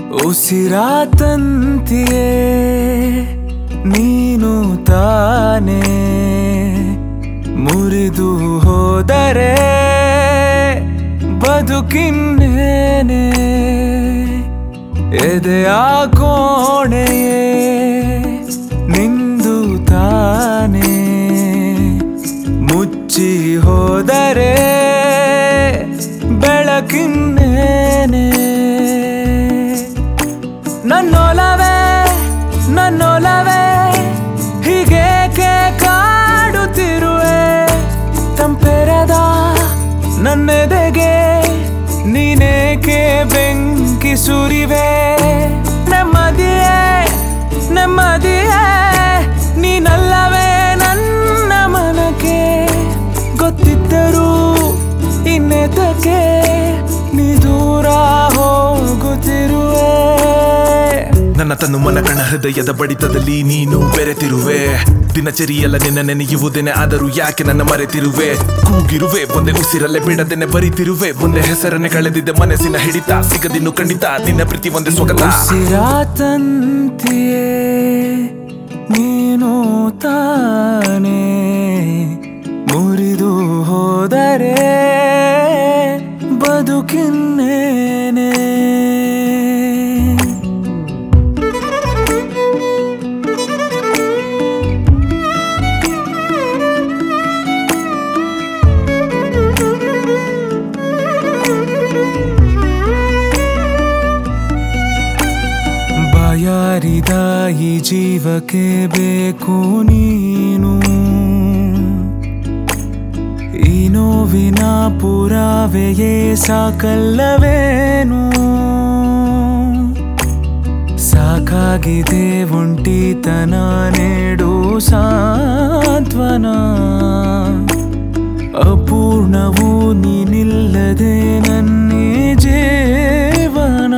ಉಸಿರಾತಂತಿಯೇ ನೀನು ತಾನೇ ಮುರಿದು ಹೋದರೆ ಬದುಕಿನ್ನೇನೆ ಎದೆಯ ಕೋಣೆಯೇ ನಿಂದು ತಾನೇ ಮುಚ್ಚಿ ಹೋದರೆ ಬೆಳಕಿನ್ನೇನೆ ನನ್ನೊಲವೇ ನನ್ನೊಲವೇ ಹೀಗೇಕೆ ಕಾಡುತ್ತಿರುವೆ ತಂಪೆರದ ನನ್ನೆದೆಗೆ ನೀನೇಕೆ ಬೆಂಕಿ ಸುರಿವೆ ನೆಮ್ಮದಿಯೇ ನೆಮ್ಮದಿಯೇ ನೀನಲ್ಲವೇ ನನ್ನ ಮನಕ್ಕೆ ಗೊತ್ತಿದ್ದರೂ ಇನ್ನೆತಕ್ಕೆ ನೀ ದೂರ ಹೋಗುತ್ತಿರುವೆ ನನ್ನ ತನ್ನು ಮನ ಕಣ ಹೃದಯದ ಬಡಿತದಲ್ಲಿ ನೀನು ಬೆರೆತಿರುವೆ ದಿನಚರಿಯಲ್ಲ ನಿನ್ನ ನೆನೆಯುವುದೇನೆ ಆದರೂ ಯಾಕೆ ನನ್ನ ಮರೆತಿರುವೆ ಕೂಗಿರುವೆ ಒಂದೇ ಉಸಿರಲ್ಲೇ ಬಿಡದೇನೆ ಬರಿತಿರುವೆ ಮುಂದೆ ಹೆಸರನ್ನೇ ಕಳೆದಿದ್ದೆ ಮನಸ್ಸಿನ ಹಿಡಿತ ಸಿಗದಿನ್ನು ಖಂಡಿತ ನಿನ್ನ ಪ್ರೀತಿ ಒಂದೇ ಸ್ವಗತ ಉಸಿರಾತಂತಿಯೇ ನೀನು ತಾನೇ ಮುರಿದು ಹೋದರೆ ಬದುಕಿನ್ನೇನೆ ಬಾಯಾರಿದ ಈ ಜೀವಕ್ಕೆ ಬೇಕು ನೀನು ಈ ನೋವಿನ ಪುರಾವೆಯೇ ಸಾಕಲ್ಲವೇನು ಸಾಕಾಗಿದೆ ಒಂಟಿತನ ನೀಡು ಸಾಂತ್ವನ ಅಪೂರ್ಣವು ನೀನಿಲ್ಲದೆ ನನ್ನೇ ಜೀವನ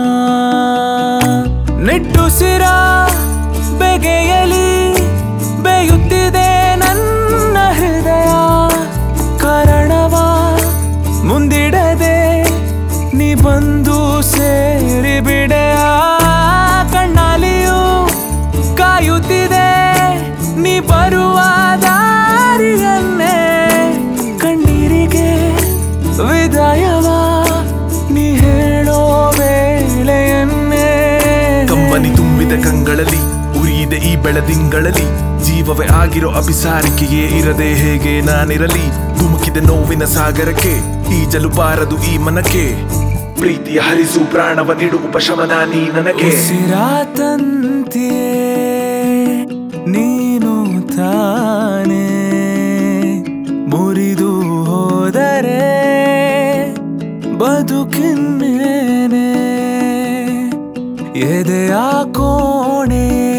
ನಿಟ್ಟುಸಿರ ಬೆಗೆಯಲಿ ಬೇಯುತ್ತಿದೆ ನನ್ನ ಹೃದಯ ಕಾರಣವ ಮುಂದಿಡದೆ ನೀ ಬಂದು ಸೇರಿ ಬಿಡೆಯ ಕಣ್ಣಾಲಿಯು ಕಾಯುತ್ತಿದೆ ನೀ ಬರುವ ದಾರಿಯನ್ನೇ ಕಣ್ಣೀರಿಗೆ ವಿದಾಯವ ನೀ ಹೇಳೋ ವೇಳೆಯನ್ನೇ ಕಂಬನಿ ತುಂಬಿದ ಕಂಗಳಲ್ಲಿ ಉರಿಯಿದೆ ಈ ಬೆಳದಿಂಗಳಲ್ಲಿ ಜೀವವೇ ಆಗಿರೋ ಅಭಿಸಾರಿಕೆಯೇ ಇರದೆ ಹೇಗೆ ನಾನಿರಲಿ ಧುಮುಕಿದ ನೋವಿನ ಸಾಗರಕ್ಕೆ ಈಜಲು ಬಾರದು ಈ ಮನಕ್ಕೆ ಪ್ರೀತಿಯ ಹರಿಸು ಪ್ರಾಣವ ನೀಡು ಉಪಶಮನ ನೀ ನನಗೆ ಉಸಿರಾತಂತಿಯೇ ನೀನು ತಾನೇ ಮುರಿದು ಹೋದರೆ ಬದುಕಿನ್ನೇನೆ ಎದೆಯ ಕೋಣೆ